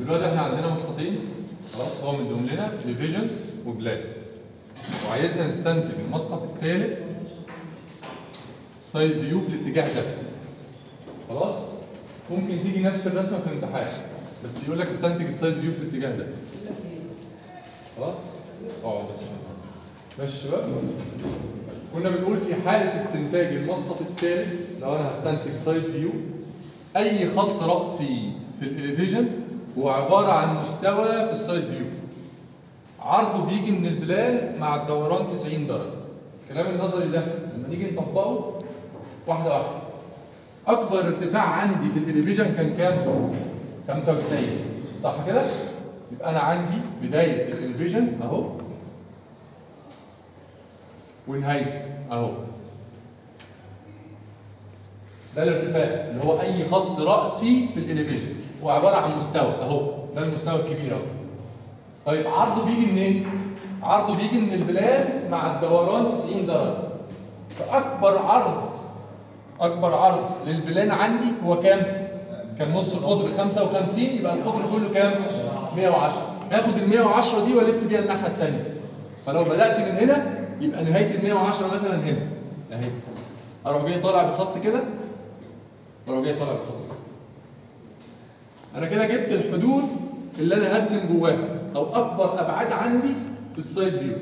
دلوقتي احنا عندنا مسقطين خلاص هو مديهم لنا ديفيجن وبلاد وعايزنا نستنتج المسقط الثالث سايد فيو في الاتجاه ده خلاص ممكن تيجي نفس الرسمه في الامتحان بس يقول لك استنتج السايد فيو في الاتجاه ده خلاص اقعد بس عشان ماشي يا شباب كنا بنقول في حاله استنتاج المسقط الثالث لو انا هستنتج سايد فيو اي خط راسي في الاليفيجن هو عباره عن مستوى في السايد فيو عرضه بيجي من البلان مع الدوران 90 درجه الكلام النظري ده لما نيجي نطبقه واحده واحده اكبر ارتفاع عندي في الاليفيجن كان كام 95 صح كده يبقى انا عندي بدايه الاليفيجن اهو ونهايته اهو ده الارتفاع اللي هو اي خط راسي في الاليفيجن هو عباره عن مستوى اهو ده المستوى الكبير اهو طيب عرضه بيجي منين عرضه بيجي من البلاد مع الدوران 90 درجه فاكبر عرض اكبر عرض للبلان عندي هو كام كان نص القطر 55 يبقى القطر كله كام 110 هاخد ال 110 دي والف بيها الناحيه الثانيه فلو بدات من هنا يبقى نهايه ال 110 مثلا هنا اهي اروح جاي طالع بخط كده واروح جاي طالع بخط كده انا كده جبت الحدود اللي انا هرسم جواها او اكبر ابعاد عندي في السايد فيو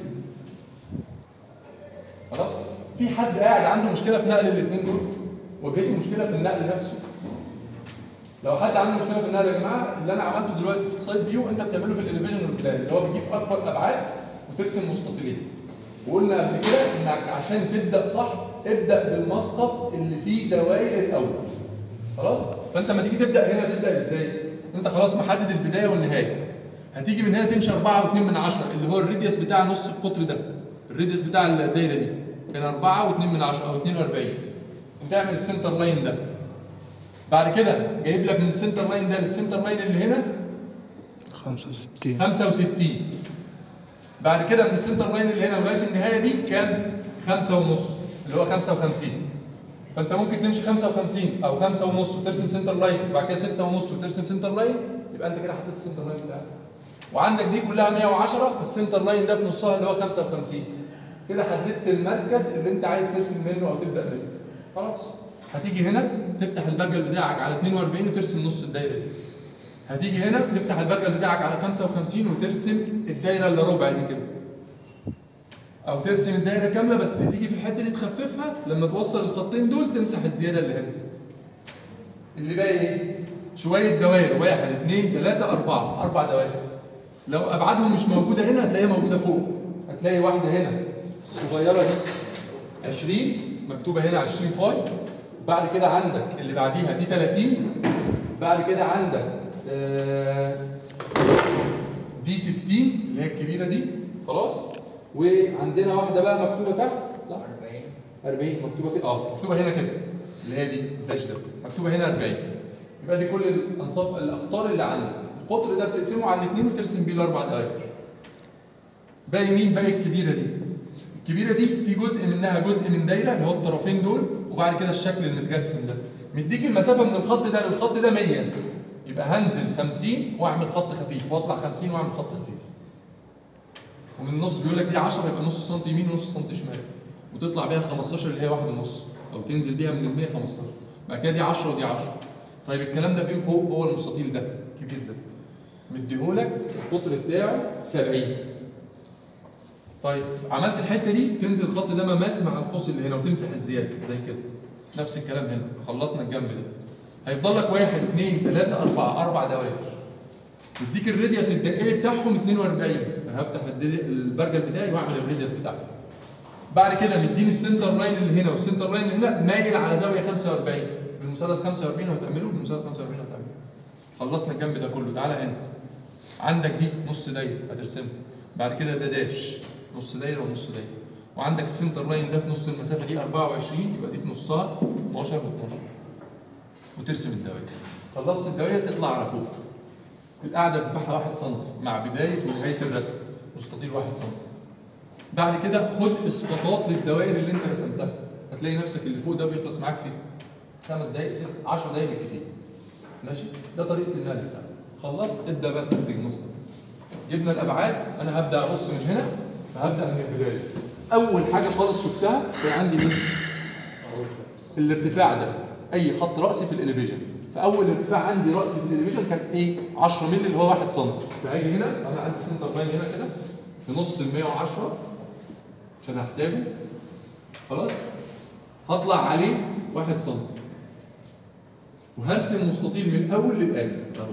خلاص في حد قاعد عنده مشكله في نقل الاثنين دول واجهته مشكله في النقل نفسه لو حد عنده مشكله في النقل يا جماعه اللي انا عملته دلوقتي في السايد فيو انت بتعمله في الاليفيجن والبلان اللي هو بيجيب اكبر ابعاد وترسم مستطيلين وقلنا قبل كده انك عشان تبدا صح ابدا بالمسقط اللي فيه دوائر الاول خلاص فانت لما تيجي تبدا هنا تبدا ازاي انت خلاص محدد البدايه والنهايه هتيجي من هنا تمشي 4 و2 من 10 اللي هو الراديوس بتاع نص القطر ده الراديوس بتاع الدايره دي كان 4 و2 من 10 او 42 وتعمل السنتر لاين ده بعد كده جايب لك من السنتر لاين ده للسنتر لاين اللي هنا 65 65 بعد كده من السنتر لاين اللي هنا لغايه النهايه دي كام؟ 5 ونص اللي هو 55 فانت ممكن تمشي 55 او 5 ونص وترسم سنتر لاين وبعد كده 6 ونص وترسم سنتر لاين يبقى انت كده حطيت السنتر لاين بتاعك وعندك دي كلها 110 فالسنتر لاين ده في نصها اللي هو 55 كده حددت المركز اللي انت عايز ترسم منه او تبدا منه خلاص هتيجي هنا تفتح البرجل بتاعك على 42 وترسم نص الدايره دي هتيجي هنا تفتح البرجل بتاعك على 55 وترسم الدايره اللي ربع دي كده او ترسم الدايره كامله بس تيجي في الحته دي تخففها لما توصل الخطين دول تمسح الزياده اللي هنا اللي باقي ايه شويه دوائر واحد اثنين ثلاثه اربعه اربع دوائر لو ابعادهم مش موجوده هنا هتلاقيها موجوده فوق هتلاقي واحده هنا الصغيره دي 20 مكتوبه هنا 20 فاي بعد كده عندك اللي بعديها دي 30 بعد كده عندك آه، دي 60 اللي هي الكبيره دي خلاص وعندنا واحده بقى مكتوبه تحت صح 40 40 مكتوبه كده اه مكتوبه هنا كده اللي هي دي الداش ده مكتوبه هنا 40 يبقى دي كل الانصاف الاقطار اللي عندك القطر ده بتقسمه على الاثنين وترسم بيه الاربع دقائق باقي مين باقي الكبيره دي الكبيره دي في جزء منها جزء من دايره اللي هو الطرفين دول وبعد كده الشكل المتجسم ده مديك المسافه من الخط ده للخط ده 100 يبقى هنزل 50 واعمل خط خفيف واطلع 50 واعمل خط خفيف ومن النص بيقول لك دي 10 يبقى نص سم يمين ونص سم شمال وتطلع بيها 15 اللي هي واحد ونص او تنزل بيها من ال 100 15 بعد كده دي 10 ودي 10 طيب الكلام ده فين فوق هو المستطيل ده الكبير ده مديهولك القطر بتاعه 70 طيب عملت الحته دي تنزل الخط ده مماس مع القوس اللي هنا وتمسح الزياده زي كده نفس الكلام هنا خلصنا الجنب ده هيفضل لك واحد اثنين ثلاثة أربعة أربع دوائر يديك الراديوس الدائري بتاعهم 42 فهفتح الدل- البرجل بتاعي واعمل الراديوس بتاعي بعد كده مديني السنتر لاين اللي هنا والسنتر لاين اللي هنا مايل على زاويه 45 بالمثلث 45 وهتعمله بالمثلث 45 هتعمله خلصنا الجنب ده كله تعالى هنا عندك دي نص دايره هترسمها بعد كده ده داش نص دايره ونص دايره وعندك السنتر لاين ده في نص المسافه دي 24 يبقى دي في نصها 12 و12 وترسم الدوائر خلصت الدوائر اطلع على فوق القاعده ارتفاعها 1 سم مع بدايه ونهايه الرسم مستطيل 1 سم بعد كده خد اسقاطات للدوائر اللي انت رسمتها هتلاقي نفسك اللي فوق ده بيخلص معاك في خمس دقائق ست 10 دقائق بالكتير ماشي ده طريقه النقل بتاعك خلصت ابدا بقى استنتج مسقط جبنا الابعاد انا هبدا اقص من هنا فهبدا من البدايه اول حاجه خالص شفتها كان عندي مين الارتفاع ده اي خط راسي في الاليفيشن فاول ارتفاع عندي راسي في الاليفيشن كان ايه 10 مللي اللي هو 1 سم فهاجي هنا انا عندي سنتر لاين هنا كده في نص ال 110 عشان هحتاجه خلاص هطلع عليه 1 سم وهرسم مستطيل من الاول للاخر اهو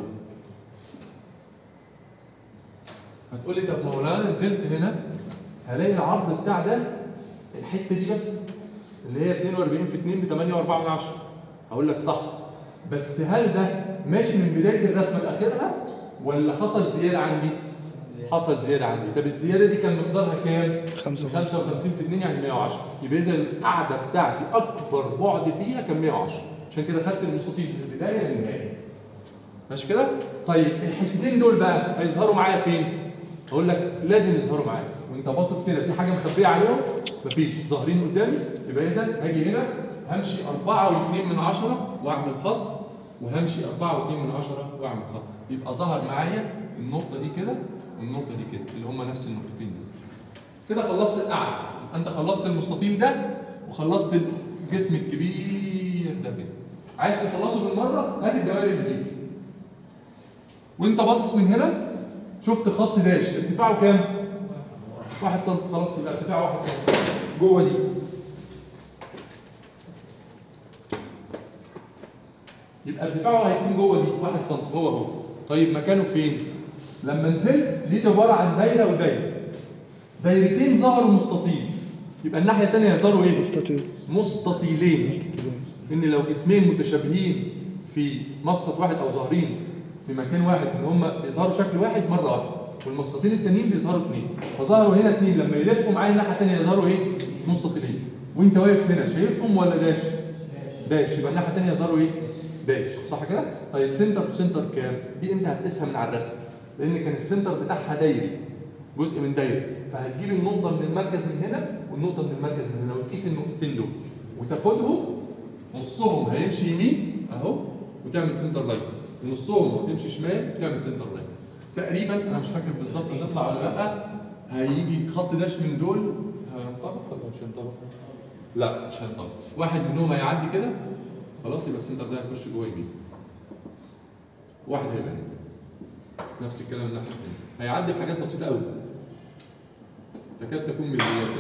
هتقول لي طب ما هو لو انا نزلت هنا هلاقي العرض بتاع ده الحته دي بس اللي هي 42 في 2 ب 8 و4 من 10 هقول لك صح بس هل ده ماشي من بدايه الرسمه لاخرها ولا حصل زياده عندي؟ حصل زياده عندي طب الزياده دي كان مقدارها كام؟ 55 55 في 2 يعني 110 يبقى اذا القاعده بتاعتي اكبر بعد فيها كان 110 عشان كده خدت المستطيل من البدايه للنهايه ماشي كده؟ طيب الحتتين دول بقى هيظهروا معايا فين؟ هقول لك لازم يظهروا معايا وانت باصص كده في حاجه مخبيه عليهم مفيش ظاهرين قدامي يبقى اذا هاجي هنا همشي 4 و2 من 10 واعمل خط وهمشي 4 و2 من 10 واعمل خط يبقى ظهر معايا النقطه دي كده والنقطه دي كده اللي هم نفس النقطتين دول كده خلصت القاعده يبقى انت خلصت المستطيل ده وخلصت الجسم الكبير ده كده عايز تخلصه بالمره هات الدوائر اللي فيه وانت باصص من هنا شفت خط داش ارتفاعه كام؟ 1 سم خلاص يبقى ارتفاعه 1 سم جوه دي يبقى ارتفاعه هيكون جوه دي 1 سم هو هو طيب مكانه فين؟ لما نزلت لقيته عباره عن دايره ودايره دايرتين ظهروا مستطيل يبقى الناحيه الثانيه يظهروا ايه؟ مستطيل مستطيلين مستطيلين ان لو جسمين متشابهين في مسقط واحد او ظاهرين في مكان واحد ان هم بيظهروا شكل واحد مره واحده والمسقطين التانيين بيظهروا اثنين فظهروا هنا اثنين لما يلفوا معايا الناحيه الثانيه يظهروا ايه؟ مستطيلين وانت واقف هنا شايفهم ولا داش؟ داش يبقى الناحيه الثانيه يظهروا ايه؟ داش صح كده؟ طيب سنتر تو سنتر كام؟ دي انت هتقيسها من على الرسم لان كان السنتر بتاعها دايري جزء من دايره فهتجيب النقطه من المركز من هنا والنقطه من المركز من هنا وتقيس النقطتين دول وتاخدهم نصهم هيمشي يمين اهو وتعمل سنتر لاين ونصهم هتمشي شمال وتعمل سنتر لاين تقريبا انا مش فاكر بالظبط هتطلع ولا لا هيجي خط داش من دول هينطبق ولا مش هينطبق؟ لا مش هينطبق واحد منهم هيعدي كده خلاص يبقى السنتر ده هيخش جوه يمين واحد هيبقى هنا نفس الكلام الناحيه الثانيه هيعدي بحاجات بسيطه قوي تكاد تكون مليارات يعني.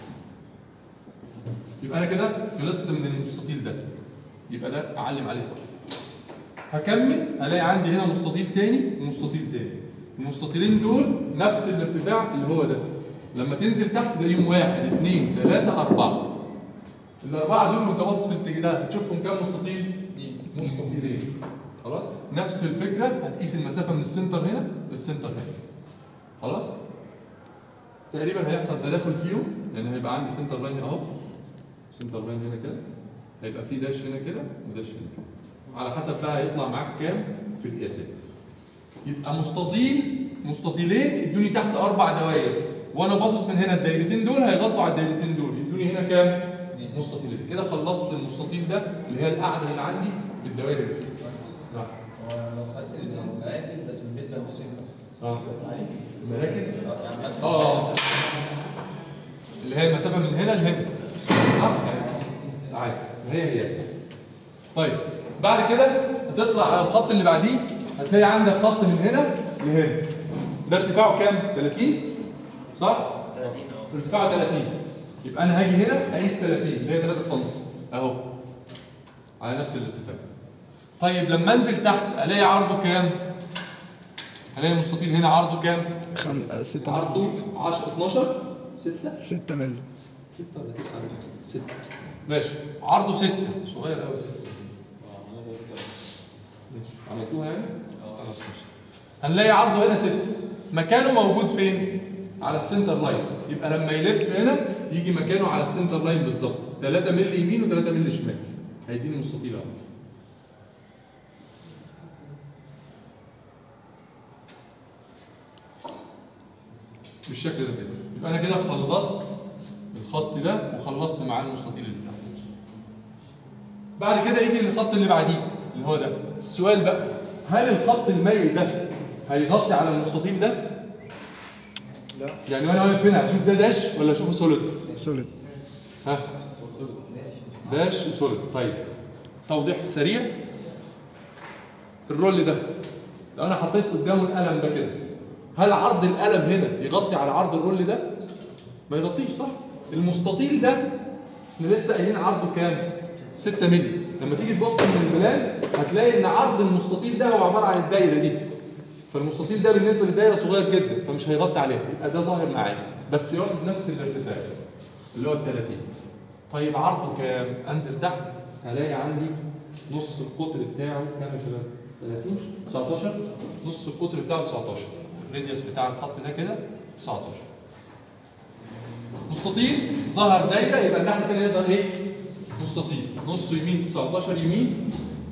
يبقى انا كده خلصت من المستطيل ده يبقى ده اعلم عليه صح هكمل الاقي عندي هنا مستطيل تاني ومستطيل تاني المستطيلين دول نفس الارتفاع اللي هو ده لما تنزل تحت تلاقيهم واحد اثنين ثلاثة أربعة الأربعة دول وأنت باصص في الاتجاه ده هتشوفهم كام مستطيل؟ مستطيلين خلاص؟ نفس الفكرة هتقيس المسافة من السنتر هنا للسنتر هنا خلاص؟ تقريبا هيحصل تداخل فيهم لأن هيبقى عندي سنتر لاين أهو سنتر لاين هنا كده هيبقى في داش هنا كده وداش هنا كده على حسب بقى هيطلع معاك كام في القياسات يبقى مستطيل مستطيلين ادوني تحت اربع دوائر وانا باصص من هنا الدايرتين دول هيغطوا على الدايرتين دول يدوني هنا كام مستطيلين كده خلصت المستطيل ده اللي هي القاعده اللي عندي بالدوائر اللي فيه صح لو خدت المراكز بس بالنسبه للسنتر اه مراكز يعني مثلا اه اللي هي المسافه من هنا لهنا صح عادي هي هي طيب بعد كده هتطلع على الخط اللي بعديه هتلاقي عندك خط من هنا لهنا ده ارتفاعه كام 30 صح 30 اه ارتفاعه 30 يبقى انا هاجي هنا اقيس 30 اللي هي 3 سم اهو على نفس الارتفاع طيب لما انزل تحت الاقي عرضه كام الاقي المستطيل هنا عرضه كام خم... آه، ستة عرضه 10 12 6 ستة مللي 6 ولا 9 6 ماشي عرضه 6 صغير قوي 6 ماشي عملتوها يعني؟ خلاص ماشي هنلاقي عرضه هنا 6 مكانه موجود فين؟ على السنتر لاين يبقى لما يلف هنا يجي مكانه على السنتر لاين بالظبط 3 مللي يمين و3 مللي شمال هيديني مستطيل اهو بالشكل ده كده يبقى انا كده خلصت الخط ده وخلصت معاه المستطيل اللي تحت بعد كده يجي الخط اللي بعديه اللي هو ده السؤال بقى هل الخط المايل ده هيغطي على المستطيل ده؟ لا. يعني وانا واقف هنا هشوف ده داش ولا اشوفه سوليد؟ سوليد ها؟ داش وسوليد طيب توضيح سريع الرول ده لو انا حطيت قدامه القلم ده كده هل عرض القلم هنا يغطي على عرض الرول ده؟ ما يغطيش صح؟ المستطيل ده احنا لسه قايلين عرضه كام؟ 6 مللي لما تيجي تبص من البلان هتلاقي ان عرض المستطيل ده هو عباره عن الدايره دي فالمستطيل ده بالنسبه للدايره صغير جدا فمش هيغطي عليها يبقى ده ظاهر معايا بس ياخد نفس الارتفاع اللي هو ال 30 طيب عرضه كام؟ انزل تحت هلاقي عندي نص القطر بتاعه كام يا شباب؟ 30 19 نص القطر بتاعه 19 الراديوس بتاع الخط ده كده 19 مستطيل ظهر دايره يبقى الناحيه الثانيه يظهر ايه؟ مستطيل نص يمين 19 يمين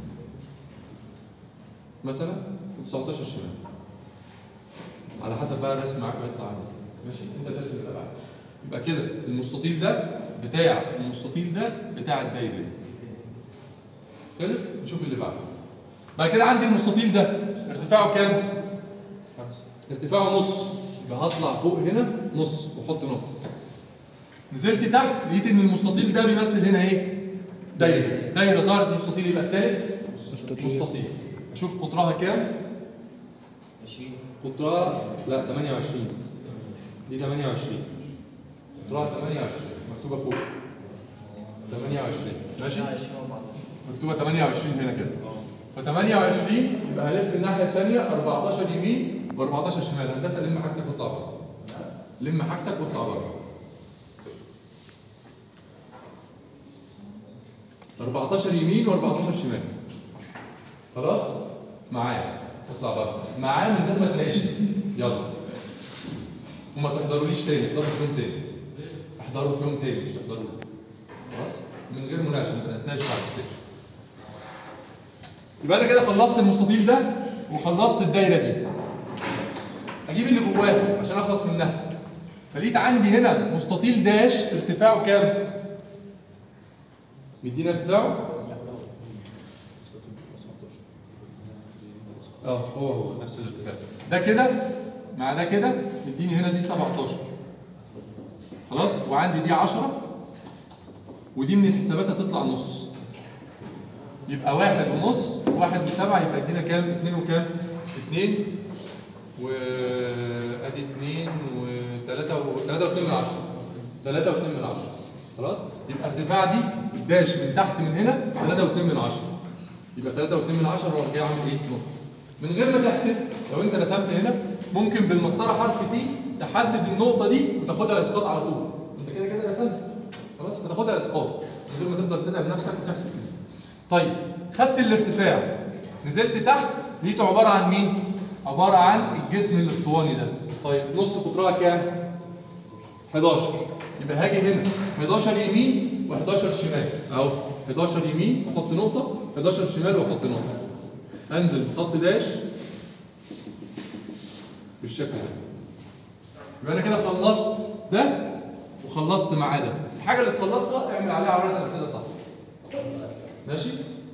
مثلا و19 شمال على حسب بقى الرسم معاك هيطلع عامل ازاي ماشي انت ترسم ده بقى يبقى كده المستطيل ده بتاع المستطيل ده بتاع الدايره دي خلص نشوف اللي بعده بعد كده عندي المستطيل ده ارتفاعه كام؟ ارتفاعه نص يبقى هطلع فوق هنا نص واحط نقطه نزلت تحت لقيت ان المستطيل ده بيمثل هنا ايه؟ دايره دايره ظهرت مستطيل يبقى الثالث مستطيل مستطيل اشوف قطرها كام؟ 20 قطرها لا 28 دي 28 قطرها 28 مكتوبه فوق 28 ماشي 20 14 مكتوبه 28 هنا كده ف 28 يبقى هلف الناحيه الثانيه 14 يمين و 14 شمال هندسه لم حاجتك واطلع بره لم حاجتك واطلع بره 14 يمين و14 شمال خلاص معايا اطلع بره معاه من غير ما تناقش يلا وما تحضروليش تاني احضروا في يوم تاني احضروا في يوم تاني مش تحضروا خلاص من غير مناقشه نبقى نتناقش بعد السكشن يبقى انا كده خلصت المستطيل ده وخلصت الدايره دي اجيب اللي جواها عشان اخلص منها فلقيت عندي هنا مستطيل داش ارتفاعه كام؟ مدينا ارتفاعه؟ اه هو هو نفس الارتفاع ده كده مع ده كده مديني هنا دي 17 خلاص وعندي دي 10 ودي من الحسابات هتطلع نص يبقى واحد ونص واحد وسبعة يبقى ادينا كام؟ اتنين وكام؟ اتنين و ادي اتنين وتلاتة و تلاتة واتنين من عشرة تلاتة واتنين من عشرة خلاص؟ يبقى ارتفاع دي الداش من تحت من هنا تلاتة واتنين من عشرة يبقى تلاتة واتنين من عشرة هو جاي عامل ايه؟ نقطة من غير ما تحسب لو انت رسمت هنا ممكن بالمسطرة حرف تي تحدد النقطة دي وتاخدها اسقاط على طول انت كده كده رسمت خلاص فتاخدها اسقاط من غير ما تفضل تتعب نفسك وتحسب كده طيب خدت الارتفاع نزلت تحت لقيته عباره عن مين؟ عباره عن الجسم الاسطواني ده طيب نص قطرها كام؟ 11 يبقى هاجي هنا 11 يمين و11 شمال اهو 11 يمين احط نقطه 11 شمال واحط نقطه انزل بخط داش بالشكل ده يبقى انا كده خلصت ده وخلصت معاه ده الحاجه اللي تخلصها اعمل عليها عمليه الاسئله صح ماشي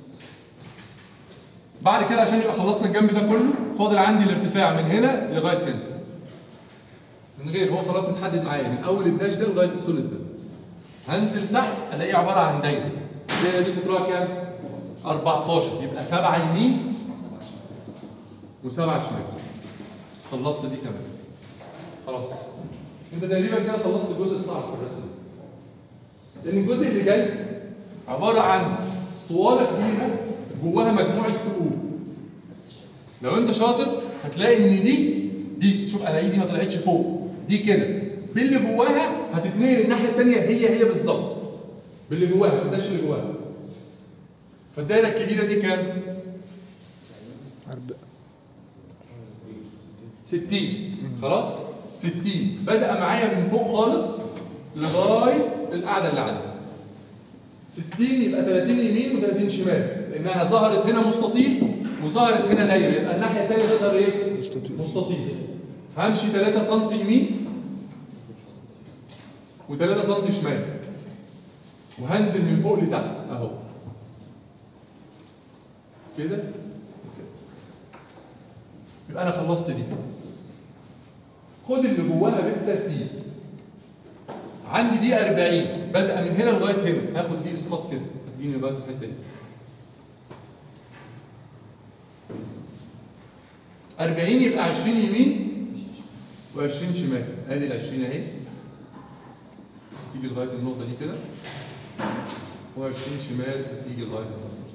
بعد كده عشان يبقى خلصنا الجنب ده كله فاضل عندي الارتفاع من هنا لغايه هنا من غير هو خلاص متحدد معايا من اول الداش ده لغايه السوليد ده هنزل تحت الاقيه عباره عن دايره الدايره دي قطرها كام 14 يبقى 7 يمين و7 شمال خلصت دي كمان خلاص انت تقريبا كده خلصت الجزء الصعب في الرسم ده لان الجزء اللي جاي عباره عن اسطوانه كبيره جواها مجموعه تقول لو انت شاطر هتلاقي ان دي دي شوف انا ايدي ما طلعتش فوق دي كده باللي جواها هتتنقل الناحيه الثانيه هي هي بالظبط باللي جواها ما تبداش اللي جواها فالدايره الكبيره دي كام؟ أربع 60 خلاص 60 بدأ معايا من فوق خالص لغايه القاعده اللي عندي 60 يبقى 30 يمين و30 شمال لانها ظهرت هنا مستطيل وظهرت هنا دايره يبقى الناحيه الثانيه تظهر ايه؟ مستطيل. مستطيل همشي 3 سم يمين و3 سم شمال وهنزل من فوق لتحت اهو كده وكده. يبقى انا خلصت دي خد اللي جواها بالترتيب عندي دي 40 بادئه من هنا لغايه هنا هاخد دي اسقاط كده اديني لغايه الحته دي 40 يبقى 20 يمين و20 شمال ادي ال 20 اهي تيجي لغايه النقطه دي كده و20 شمال تيجي لغايه النقطة دي.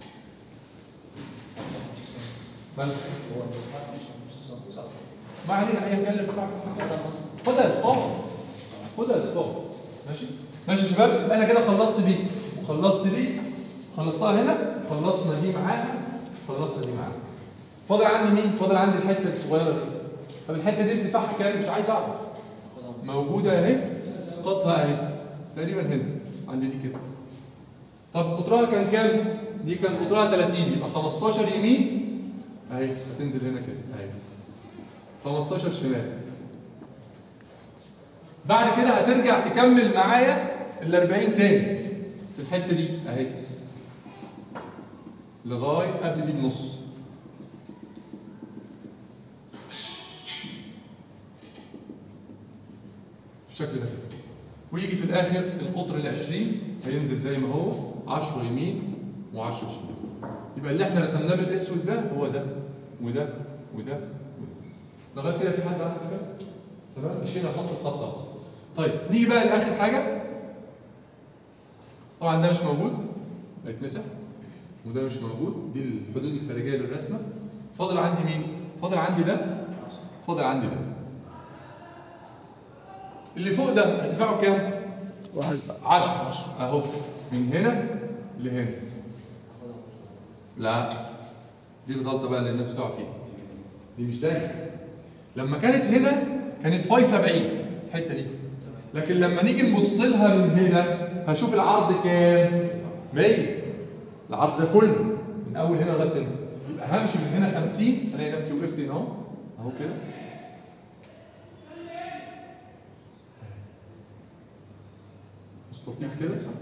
مالك؟ هو مش مش صح صح ما علينا اي كلام هذا مصر خدها اسقاط خدها اسقاط ماشي ماشي يا شباب يبقى انا كده خلصت دي وخلصت دي خلصتها هنا خلصنا دي معاها خلصنا دي معاها فاضل عندي مين فاضل عندي الحته الصغيره دي طب الحته دي ارتفاعها كام مش عايز اعرف موجوده اهي اسقاطها اهي تقريبا هنا عندي دي كده طب قطرها كان كام دي كان قطرها 30 يبقى 15 يمين اهي هتنزل هنا كده اهي 15 شمال بعد كده هترجع تكمل معايا ال 40 تاني في الحته دي اهي لغايه قبل دي بنص بالشكل ده ويجي في الاخر القطر ال 20 هينزل زي ما هو 10 يمين و10 شمال يبقى اللي احنا رسمناه بالاسود ده هو ده وده وده وده لغايه كده في حد عنده مشكله؟ تمام مشينا خط بخط اهو طيب نيجي بقى لاخر حاجه طبعا ده مش موجود هيتمسح وده مش موجود دي الحدود الخارجيه للرسمه فاضل عندي مين؟ فاضل عندي ده فاضل عندي ده اللي فوق ده ارتفاعه كام؟ واحد 10 اهو من هنا لهنا لا دي الغلطه بقى اللي الناس بتقع فيها دي مش دايره لما كانت هنا كانت فاي 70 الحته دي لكن لما نيجي نبص لها من هنا هشوف العرض كام 100 العرض ده كله من اول هنا لغايه هنا يبقى همشي من هنا 50 الاقي نفسي وقفت هنا اهو اهو كده مستطيل كده 50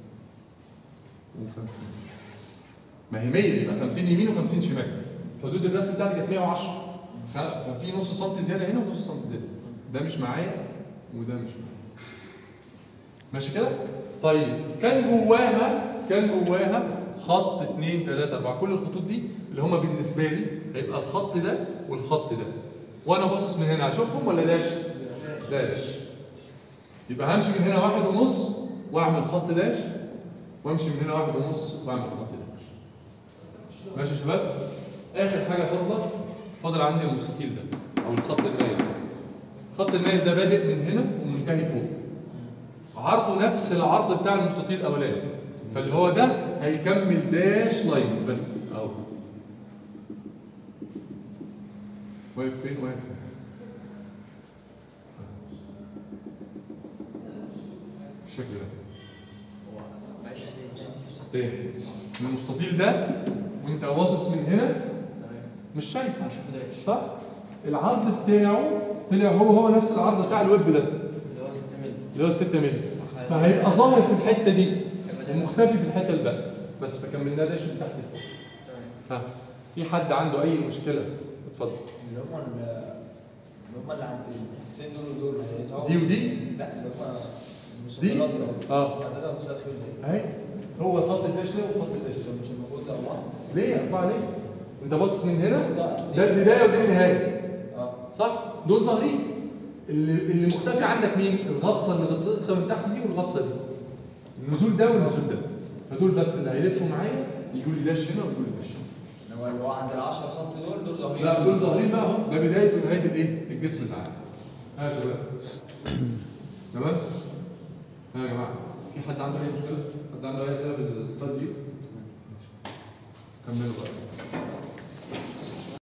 و50 ما هي 100 يبقى 50 يمين و50 شمال حدود الرسم بتاعتي كانت 110 ف- ففي نص سنتي زياده هنا ونص سنتي زياده ده مش معايا وده مش معايا ماشي كده طيب كان جواها كان جواها خط 2 3 4 كل الخطوط دي اللي هم بالنسبه لي هيبقى الخط ده والخط ده وانا باصص من هنا هشوفهم ولا داش داش يبقى همشي من هنا واحد ونص واعمل خط داش وامشي من هنا واحد ونص واعمل خط داش ماشي يا شباب اخر حاجه فاضله فاضل عندي المستطيل ده او الخط المايل بس خط المايل ده بادئ من هنا ومنتهي فوق عرضه نفس العرض بتاع المستطيل الاولاني فاللي هو ده هيكمل داش لاين بس اهو واقف فين واقف فين بالشكل ده هو معلش تاني تاني المستطيل ده وانت باصص من هنا تمام مش شايفه عشان كده ايش صح العرض بتاعه طلع هو هو نفس العرض بتاع الويب ده اللي هو 6 مللي اللي هو 6 مللي فهيبقى ظاهر في الحته دي يبقى ده ومختفي في الحته الباقيه بس فكملناه داش من تحت لفوق تمام ها في حد عنده اي مشكله اتفضل اللي هم ال- اللي هم اللي عند الحتتين دول ودول هيظهروا دي ودي لا اللي هم المستقلات دول اه عددها مسافه فين دي اهي هو خط الداش ده وخط الداش ده ده مش الموجود ده الله ليه اربعه ليه انت باصص من هنا ده ده البدايه وده النهايه اه صح دول ظاهرين اللي, اللي مختفي عندك مين الغطسه اللي غطسه من تحت دي والغطسه دي النزول ده والنزول ده فدول بس اللي هيلفوا معايا يجوا لي داش هنا ويجوا لي داش هنا هو اللي هو عند ال 10 سم دول دول ظاهرين لا دول ظاهرين بقى اهو ده بدايه ونهايه الايه الجسم بتاعك ها يا شباب تمام ها يا جماعه في حد عنده اي مشكله حد عنده اي اسئله في السلايد دي كملوا بقى